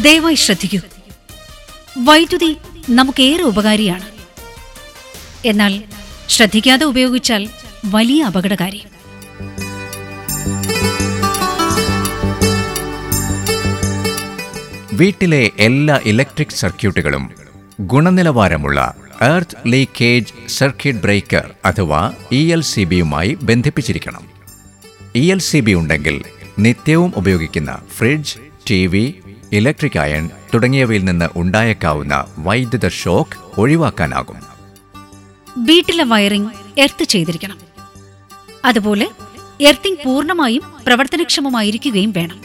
ദയവായി ശ്രദ്ധിക്കൂ വൈദ്യുതി നമുക്കേറെ ഉപകാരിയാണ് എന്നാൽ ശ്രദ്ധിക്കാതെ ഉപയോഗിച്ചാൽ വലിയ അപകടകാരി വീട്ടിലെ എല്ലാ ഇലക്ട്രിക് സർക്യൂട്ടുകളും ഗുണനിലവാരമുള്ള എർത്ത് ലീക്കേജ് സർക്യൂട്ട് ബ്രേക്കർ അഥവാ ഇ എൽ സി ബിയുമായി ബന്ധിപ്പിച്ചിരിക്കണം ഇ എൽ സി ബി ഉണ്ടെങ്കിൽ നിത്യവും ഉപയോഗിക്കുന്ന fridge T V electric iron തുടങ്ങിയവയിൽ നിന്ന് ഉണ്ടായേക്കാവുന്ന വൈദ്യുത ഷോക്ക് ഒഴിവാക്കാനാകും വീട്ടിലെ വയറിംഗ് എർത്ത് ചെയ്തിരിക്കണം അതുപോലെ എർത്തിംഗ് പൂർണ്ണമായും പ്രവർത്തനക്ഷമമായിരിക്കുകയും വേണം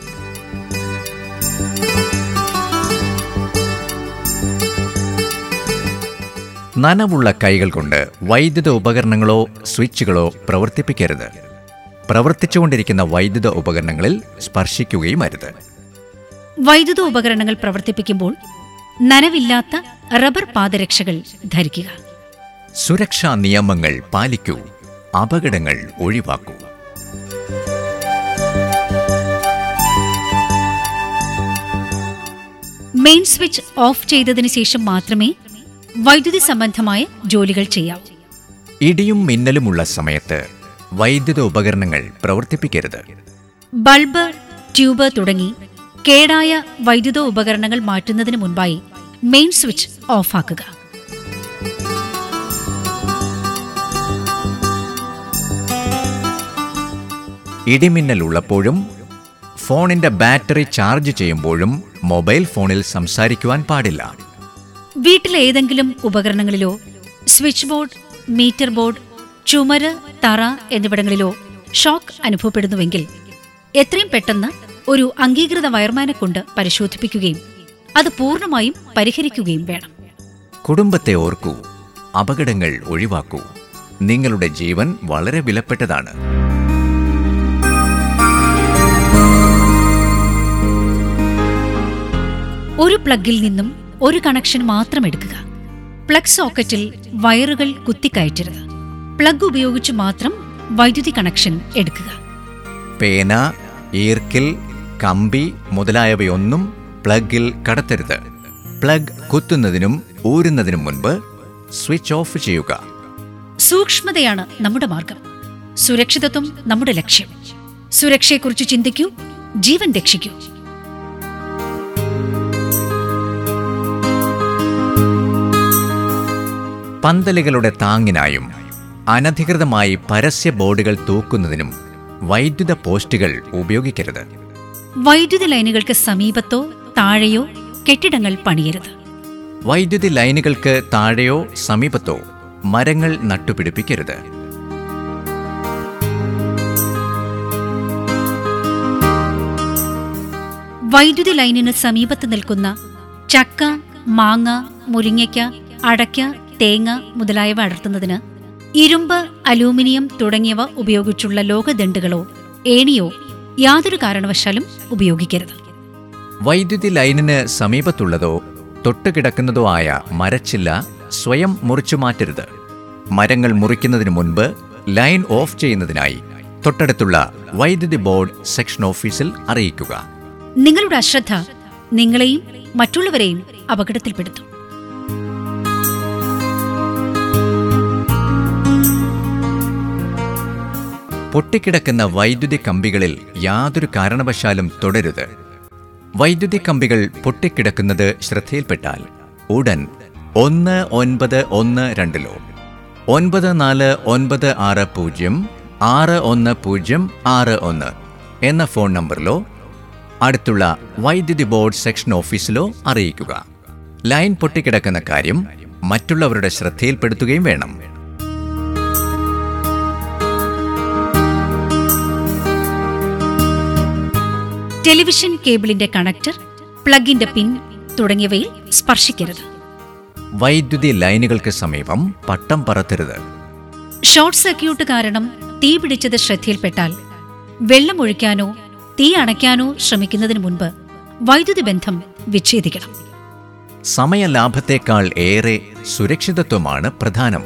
നനവുള്ള കൈകൾ കൊണ്ട് വൈദ്യുത ഉപകരണങ്ങളോ സ്വിച്ചുകളോ പ്രവർത്തിപ്പിക്കരുത് പ്രവർത്തിച്ചുകൊണ്ടിരിക്കുന്ന വൈദ്യുത ഉപകരണങ്ങളിൽ സ്പർശിക്കുകയും അരുത് വൈദ്യുത ഉപകരണങ്ങൾ പ്രവർത്തിപ്പിക്കുമ്പോൾ നനവില്ലാത്ത റബ്ബർ പാദരക്ഷകൾ ധരിക്കുക സുരക്ഷാ നിയമങ്ങൾ പാലിക്കൂ അപകടങ്ങൾ ഒഴിവാക്കൂ മെയിൻ സ്വിച്ച് ഓഫ് ചെയ്തതിനു ശേഷം മാത്രമേ വൈദ്യുതി സംബന്ധമായ ജോലികൾ ചെയ്യാവൂ ഇടിയും മിന്നലുമുള്ള സമയത്ത് വൈദ്യുത ഉപകരണങ്ങൾ പ്രവർത്തിപ്പിക്കരുത് ബൾബ് ട്യൂബ് തുടങ്ങി കേടായ വൈദ്യുത ഉപകരണങ്ങൾ മാറ്റുന്നതിന് മുൻപായി മെയിൻ സ്വിച്ച് ഓഫാക്കുക ഇടിമിന്നൽ ഉള്ളപ്പോഴും ഫോണിന്റെ ബാറ്ററി ചാർജ് ചെയ്യുമ്പോഴും മൊബൈൽ ഫോണിൽ സംസാരിക്കുവാൻ പാടില്ല വീട്ടിലെ ഏതെങ്കിലും ഉപകരണങ്ങളിലോ സ്വിച്ച് ബോർഡ് മീറ്റർ ബോർഡ് ചുമര് തറ എന്നിവിടങ്ങളിലോ ഷോക്ക് അനുഭവപ്പെടുന്നുവെങ്കിൽ എത്രയും പെട്ടെന്ന് ഒരു അംഗീകൃത വയർമാനെ കൊണ്ട് പരിശോധിപ്പിക്കുകയും അത് പൂർണ്ണമായും പരിഹരിക്കുകയും വേണം കുടുംബത്തെ ഓർക്കൂ അപകടങ്ങൾ ഒഴിവാക്കൂ നിങ്ങളുടെ ജീവൻ വളരെ വിലപ്പെട്ടതാണ് ഒരു പ്ലഗിൽ നിന്നും ഒരു കണക്ഷൻ മാത്രം എടുക്കുക പ്ലഗ് സോക്കറ്റിൽ വയറുകൾ കുത്തിക്കയറ്റരുത് പ്ലഗ് ഉപയോഗിച്ച് മാത്രം വൈദ്യുതി കണക്ഷൻ എടുക്കുക പേന ഈർക്കിൽ കമ്പി മുതലായവയൊന്നും പ്ലഗിൽ കടത്തരുത് പ്ലഗ് കുത്തുന്നതിനും ഊരുന്നതിനും മുൻപ് സ്വിച്ച് ഓഫ് ചെയ്യുക സൂക്ഷ്മതയാണ് നമ്മുടെ മാർഗം സുരക്ഷിതത്വം നമ്മുടെ ലക്ഷ്യം സുരക്ഷയെക്കുറിച്ച് ചിന്തിക്കൂ ജീവൻ രക്ഷിക്കൂ പന്തലുകളുടെ താങ്ങിനായും അനധികൃതമായി പരസ്യ ബോർഡുകൾ തൂക്കുന്നതിനും വൈദ്യുത പോസ്റ്റുകൾ ഉപയോഗിക്കരുത് വൈദ്യുതി ലൈനുകൾക്ക് സമീപത്തോ താഴെയോ കെട്ടിടങ്ങൾ പണിയരുത് വൈദ്യുതി ലൈനുകൾക്ക് താഴെയോ സമീപത്തോ മരങ്ങൾ നട്ടുപിടിപ്പിക്കരുത് വൈദ്യുതി ലൈനിന് സമീപത്ത് നിൽക്കുന്ന ചക്ക മാങ്ങ മുരിങ്ങയ്ക്ക അടയ്ക്ക തേങ്ങ മുതലായവ അടർത്തുന്നതിന് ഇരുമ്പ് അലൂമിനിയം തുടങ്ങിയവ ഉപയോഗിച്ചുള്ള ലോഹദണ്ഡുകളോ ഏണിയോ യാതൊരു കാരണവശാലും ഉപയോഗിക്കരുത് വൈദ്യുതി ലൈനിന് സമീപത്തുള്ളതോ തൊട്ടുകിടക്കുന്നതോ ആയ മരച്ചില്ല സ്വയം മുറിച്ചു മാറ്റരുത് മരങ്ങൾ മുറിക്കുന്നതിന് മുൻപ് ലൈൻ ഓഫ് ചെയ്യുന്നതിനായി തൊട്ടടുത്തുള്ള വൈദ്യുതി ബോർഡ് സെക്ഷൻ ഓഫീസിൽ അറിയിക്കുക നിങ്ങളുടെ അശ്രദ്ധ നിങ്ങളെയും മറ്റുള്ളവരെയും അപകടത്തിൽപ്പെടുത്തും പൊട്ടിക്കിടക്കുന്ന വൈദ്യുതി കമ്പികളിൽ യാതൊരു കാരണവശാലും തുടരുത് വൈദ്യുതി കമ്പികൾ പൊട്ടിക്കിടക്കുന്നത് ശ്രദ്ധയിൽപ്പെട്ടാൽ ഉടൻ ഒന്ന് ഒൻപത് ഒന്ന് രണ്ടിലോ ഒൻപത് നാല് ഒൻപത് ആറ് പൂജ്യം ആറ് ഒന്ന് പൂജ്യം ആറ് ഒന്ന് എന്ന ഫോൺ നമ്പറിലോ അടുത്തുള്ള വൈദ്യുതി ബോർഡ് സെക്ഷൻ ഓഫീസിലോ അറിയിക്കുക ലൈൻ പൊട്ടിക്കിടക്കുന്ന കാര്യം മറ്റുള്ളവരുടെ ശ്രദ്ധയിൽപ്പെടുത്തുകയും വേണം ടെലിവിഷൻ കേബിളിന്റെ കണക്ടർ പ്ലഗിന്റെ പിൻ തുടങ്ങിയവയിൽ സ്പർശിക്കരുത് വൈദ്യുതി ലൈനുകൾക്ക് സമീപം പട്ടം പറത്തരുത് ഷോർട്ട് സർക്യൂട്ട് കാരണം തീ പിടിച്ചത് ശ്രദ്ധയിൽപ്പെട്ടാൽ വെള്ളമൊഴിക്കാനോ തീ അണയ്ക്കാനോ ശ്രമിക്കുന്നതിന് മുൻപ് വൈദ്യുതി ബന്ധം വിച്ഛേദിക്കണം സമയലാഭത്തേക്കാൾ ഏറെ സുരക്ഷിതത്വമാണ് പ്രധാനം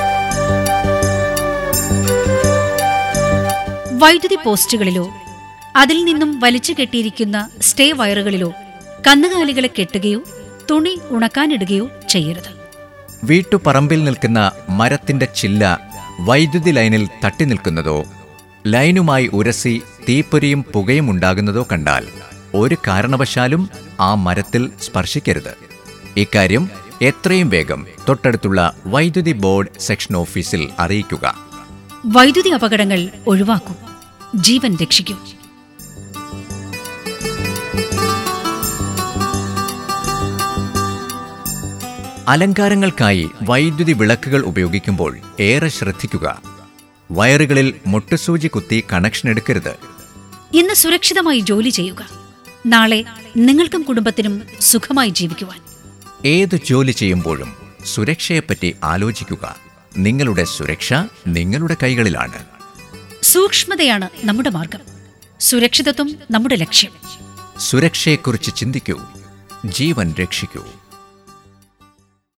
വൈദ്യുതി പോസ്റ്റുകളിലോ അതിൽ നിന്നും വലിച്ചു കെട്ടിയിരിക്കുന്ന സ്റ്റേ വയറുകളിലോ കന്നുകാലികളെ കെട്ടുകയോ തുണി ഉണക്കാനിടുകയോ ചെയ്യരുത് വീട്ടുപറമ്പിൽ നിൽക്കുന്ന മരത്തിന്റെ ചില്ല വൈദ്യുതി ലൈനിൽ തട്ടി നിൽക്കുന്നതോ ലൈനുമായി ഉരസി തീപ്പൊരിയും പുകയും ഉണ്ടാകുന്നതോ കണ്ടാൽ ഒരു കാരണവശാലും ആ മരത്തിൽ സ്പർശിക്കരുത് ഇക്കാര്യം എത്രയും വേഗം തൊട്ടടുത്തുള്ള വൈദ്യുതി ബോർഡ് സെക്ഷൻ ഓഫീസിൽ അറിയിക്കുക വൈദ്യുതി അപകടങ്ങൾ ഒഴിവാക്കൂ ജീവൻ രക്ഷിക്കൂ അലങ്കാരങ്ങൾക്കായി വൈദ്യുതി വിളക്കുകൾ ഉപയോഗിക്കുമ്പോൾ ഏറെ ശ്രദ്ധിക്കുക വയറുകളിൽ മുട്ടുസൂചി കുത്തി കണക്ഷൻ എടുക്കരുത് ഇന്ന് സുരക്ഷിതമായി ജോലി ചെയ്യുക നാളെ നിങ്ങൾക്കും കുടുംബത്തിനും സുഖമായി ജീവിക്കുവാൻ ഏത് ജോലി ചെയ്യുമ്പോഴും സുരക്ഷയെപ്പറ്റി ആലോചിക്കുക നിങ്ങളുടെ സുരക്ഷ നിങ്ങളുടെ കൈകളിലാണ് സൂക്ഷ്മതയാണ് നമ്മുടെ മാർഗം സുരക്ഷിതത്വം നമ്മുടെ ലക്ഷ്യം സുരക്ഷയെക്കുറിച്ച് ചിന്തിക്കൂ ജീവൻ രക്ഷിക്കൂ